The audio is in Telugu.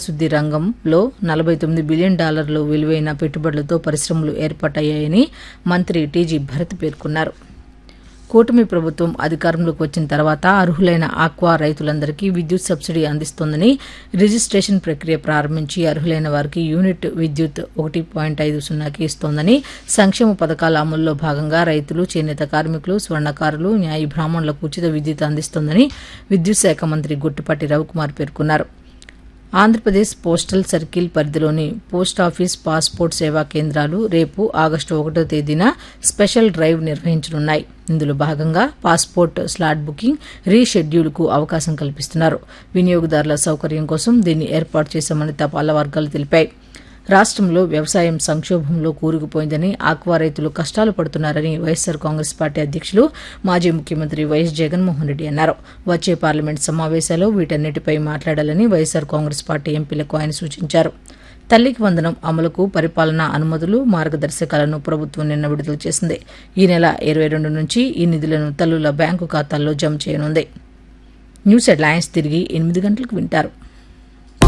శుద్ది రంగంలో నలభై తొమ్మిది బిలియన్ డాలర్లు విలువైన పెట్టుబడులతో పరిశ్రమలు ఏర్పాటయ్యాయని మంత్రి టీజీ భరత్ పేర్కొన్నారు కూటమి ప్రభుత్వం అధికారంలోకి వచ్చిన తర్వాత అర్హులైన ఆక్వా రైతులందరికీ విద్యుత్ సబ్సిడీ అందిస్తోందని రిజిస్ట్రేషన్ ప్రక్రియ ప్రారంభించి అర్హులైన వారికి యూనిట్ విద్యుత్ ఒకటి పాయింట్ ఐదు సున్నాకి ఇస్తోందని సంక్షేమ పథకాల అమల్లో భాగంగా రైతులు చేనేత కార్మికులు స్వర్ణకారులు న్యాయ బ్రాహ్మణులకు ఉచిత విద్యుత్ అందిస్తోందని విద్యుత్ శాఖ మంత్రి గుట్టిపాటి రవికుమార్ పేర్కొన్నారు ఆంధ్రప్రదేశ్ పోస్టల్ సర్కిల్ పరిధిలోని పోస్టాఫీస్ పాస్పోర్ట్ సేవా కేంద్రాలు రేపు ఆగస్టు ఒకటో తేదీన స్పెషల్ డ్రైవ్ నిర్వహించనున్నాయి ఇందులో భాగంగా పాస్పోర్ట్ స్లాట్ బుకింగ్ రీషెడ్యూల్కు అవకాశం కల్పిస్తున్నారు వినియోగదారుల సౌకర్యం కోసం దీన్ని ఏర్పాటు చేశామని తపాలా వర్గాలు తెలిపాయి రాష్ట్రంలో వ్యవసాయం సంక్షోభంలో కూరుకుపోయిందని ఆక్వా రైతులు కష్టాలు పడుతున్నారని వైఎస్సార్ కాంగ్రెస్ పార్టీ అధ్యక్షులు మాజీ ముఖ్యమంత్రి వైఎస్ జగన్మోహన్ రెడ్డి అన్నారు వచ్చే పార్లమెంట్ సమావేశాల్లో వీటన్నిటిపై మాట్లాడాలని వైఎస్సార్ కాంగ్రెస్ పార్టీ ఎంపీలకు ఆయన సూచించారు తల్లికి వందనం అమలుకు పరిపాలనా అనుమతులు మార్గదర్శకాలను ప్రభుత్వం నిన్న విడుదల చేసింది ఈ నెల ఇరవై రెండు నుంచి ఈ నిధులను తల్లుల బ్యాంకు ఖాతాల్లో జమ చేయనుంది న్యూస్ హెడ్లైన్స్ తిరిగి ఎనిమిది గంటలకు వింటారు